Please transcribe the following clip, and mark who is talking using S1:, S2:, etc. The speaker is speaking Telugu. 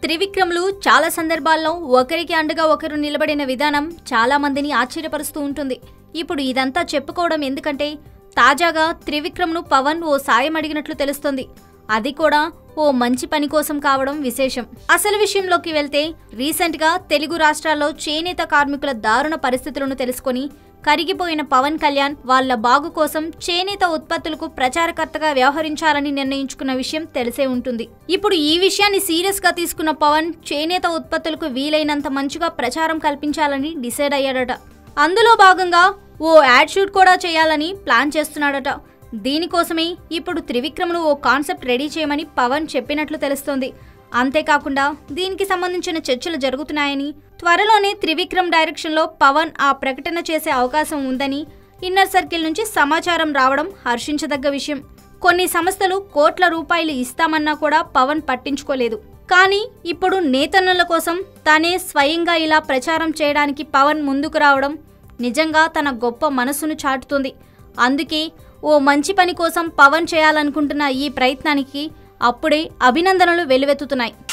S1: త్రివిక్రమ్లు చాలా సందర్భాల్లో ఒకరికి అండగా ఒకరు నిలబడిన విధానం చాలా మందిని ఆశ్చర్యపరుస్తూ ఉంటుంది ఇప్పుడు ఇదంతా చెప్పుకోవడం ఎందుకంటే తాజాగా త్రివిక్రమ్ను పవన్ ఓ సాయం అడిగినట్లు తెలుస్తుంది అది కూడా ఓ మంచి పని కోసం కావడం విశేషం అసలు విషయంలోకి వెళ్తే రీసెంట్ గా తెలుగు రాష్ట్రాల్లో చేనేత కార్మికుల దారుణ పరిస్థితులను తెలుసుకొని కరిగిపోయిన పవన్ కళ్యాణ్ వాళ్ళ బాగు కోసం చేనేత ఉత్పత్తులకు ప్రచారకర్తగా వ్యవహరించాలని నిర్ణయించుకున్న విషయం తెలిసే ఉంటుంది ఇప్పుడు ఈ విషయాన్ని సీరియస్ గా తీసుకున్న పవన్ చేనేత ఉత్పత్తులకు వీలైనంత మంచిగా ప్రచారం కల్పించాలని డిసైడ్ అయ్యాడట అందులో భాగంగా ఓ యాడ్ షూట్ కూడా చేయాలని ప్లాన్ చేస్తున్నాడట దీనికోసమే ఇప్పుడు త్రివిక్రమ్ను ఓ కాన్సెప్ట్ రెడీ చేయమని పవన్ చెప్పినట్లు తెలుస్తోంది అంతేకాకుండా దీనికి సంబంధించిన చర్చలు జరుగుతున్నాయని త్వరలోనే త్రివిక్రమ్ డైరెక్షన్లో పవన్ ఆ ప్రకటన చేసే అవకాశం ఉందని ఇన్నర్ సర్కిల్ నుంచి సమాచారం రావడం హర్షించదగ్గ విషయం కొన్ని సంస్థలు కోట్ల రూపాయలు ఇస్తామన్నా కూడా పవన్ పట్టించుకోలేదు కానీ ఇప్పుడు నేతన్నల కోసం తానే స్వయంగా ఇలా ప్రచారం చేయడానికి పవన్ ముందుకు రావడం నిజంగా తన గొప్ప మనసును చాటుతుంది అందుకే ఓ మంచి పని కోసం పవన్ చేయాలనుకుంటున్న ఈ ప్రయత్నానికి అప్పుడే అభినందనలు వెల్లువెత్తుతున్నాయి